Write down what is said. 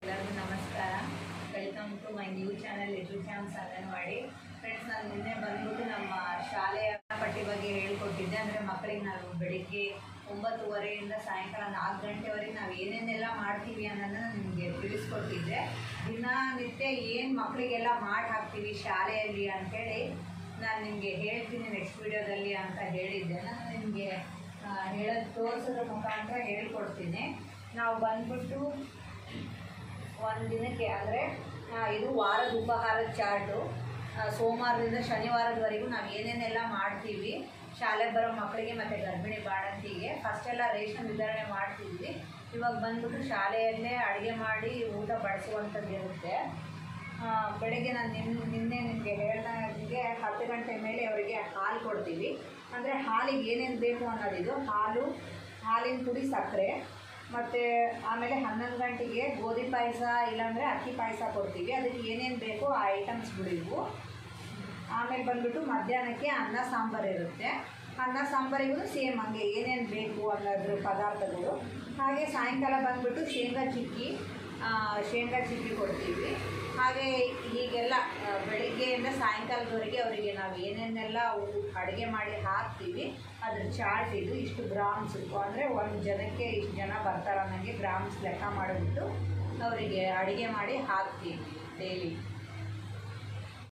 ಎಲ್ಲರಿಗೂ ನಮಸ್ಕಾರ welcome to my new channel edu camps anganwadi friends ನಾನು ನಿನ್ನೆ ಬಂದ್ಬಿಟ್ಟು ನಮ್ಮ ಶಾಲೆಯ ಪಟ್ಟಿ ಬಗ್ಗೆ ಹೇಳ್ಕೊಟ್ಟಿದ್ದೆ ಅಂದರೆ ಮಕ್ಕಳಿಗೆ ನಾವು ಬೆಳಿಗ್ಗೆ ಒಂಬತ್ತುವರೆಯಿಂದ ಸಾಯಂಕಾಲ ನಾಲ್ಕು ಗಂಟೆವರೆಗೆ ನಾವು ಏನೇನೆಲ್ಲ ಮಾಡ್ತೀವಿ ಅನ್ನೋದನ್ನ ನಿಮಗೆ ತಿಳಿಸ್ಕೊಟ್ಟಿದ್ದೆ ದಿನನಿತ್ಯ ಏನು ಮಕ್ಕಳಿಗೆಲ್ಲ ಮಾಡಿ ಹಾಕ್ತೀವಿ ಶಾಲೆಯಲ್ಲಿ ಅಂಥೇಳಿ ನಾನು ನಿಮಗೆ ಹೇಳ್ತೀನಿ ನೆಕ್ಸ್ಟ್ ವಿಡಿಯೋದಲ್ಲಿ ಅಂತ ಹೇಳಿದ್ದೆ ನಾನು ನಿಮಗೆ ಹೇಳೋದು ತೋರಿಸೋದ್ರ ಮುಖಾಂತರ ಹೇಳ್ಕೊಡ್ತೀನಿ ನಾವು ಬಂದ್ಬಿಟ್ಟು ಒಂದು ದಿನಕ್ಕೆ ಅಂದರೆ ಇದು ವಾರದ ಉಪಹಾರದ ಚಾರ್ಟು ಆ, ಸೋಮವಾರದಿಂದ ಶನಿವಾರದವರೆಗೂ ನಾವು ಏನೇನೆಲ್ಲ ಮಾಡ್ತೀವಿ ಶಾಲೆಗೆ ಬರೋ ಮಕ್ಕಳಿಗೆ ಮತ್ತು ಗರ್ಭಿಣಿ ಬಾಣಂತಿಗೆ ಫಸ್ಟೆಲ್ಲ ರೇಷನ್ ವಿತರಣೆ ಮಾಡ್ತಿದ್ವಿ ಇವಾಗ ಬಂದ್ಬಿಟ್ಟು ಶಾಲೆಯಲ್ಲೇ ಅಡುಗೆ ಮಾಡಿ ಊಟ ಬಡಿಸುವಂಥದ್ದು ಇರುತ್ತೆ ಆ, ಬೆಳಗ್ಗೆ ನಾನು ನಿನ್ನ ನಿನ್ನೆ ನಿಮಗೆ ಹೇಳ್ದಂಗೆ ಹತ್ತು ಗಂಟೆ ಮೇಲೆ ಅವರಿಗೆ ಹಾಲು ಕೊಡ್ತೀವಿ ಅಂದರೆ ಹಾಲಿಗೆ ಏನೇನು ಬೇಕು ಅನ್ನೋದಿದು ಹಾಲು ಹಾಲಿನ ಪುಡಿ ಸಕ್ಕರೆ ಮತ್ತು ಆಮೇಲೆ ಹನ್ನೊಂದು ಗಂಟೆಗೆ ಗೋಧಿ ಪಾಯಸ ಇಲ್ಲಾಂದರೆ ಅಕ್ಕಿ ಪಾಯಸ ಕೊಡ್ತೀವಿ ಅದಕ್ಕೆ ಏನೇನು ಬೇಕೋ ಆ ಐಟಮ್ಸ್ಗಳು ಇವು ಆಮೇಲೆ ಬಂದ್ಬಿಟ್ಟು ಮಧ್ಯಾಹ್ನಕ್ಕೆ ಅನ್ನ ಸಾಂಬಾರು ಇರುತ್ತೆ ಅನ್ನ ಸಾಂಬಾರಿಗೂ ಸೇಮ್ ಹಂಗೆ ಏನೇನು ಬೇಕು ಅನ್ನೋದ್ರ ಪದಾರ್ಥಗಳು ಹಾಗೆ ಸಾಯಂಕಾಲ ಬಂದ್ಬಿಟ್ಟು ಶೇಂಗಾ ಚಿಕ್ಕಿ ಆ, ಶೇಂಗಾ ಚಿಕ್ಕಿ ಕೊಡ್ತೀವಿ ಹಾಗೆ ಹೀಗೆಲ್ಲ ಆ, ಬೆಳಿಗ್ಗೆಯಿಂದ ಸಾಯಂಕಾಲದವರೆಗೆ ಅವರಿಗೆ ನಾವು ಏನೇನೆಲ್ಲ ಅಡುಗೆ ಮಾಡಿ ಹಾಕ್ತೀವಿ ಅದ್ರ ಚಾರ್ಟ್ ಇದು ಇಷ್ಟು ಗ್ರಾಮ್ಸ್ ಅಂದರೆ ಒಂದು ಜನಕ್ಕೆ ಇಷ್ಟು ಜನ ಬರ್ತಾರೆ ಅನ್ನಂಗೆ ಗ್ರಾಮ್ಸ್ ಲೆಕ್ಕ ಮಾಡಿಬಿಟ್ಟು ಅವರಿಗೆ ಅಡುಗೆ ಮಾಡಿ ಹಾಕ್ತೀವಿ ಡೈಲಿ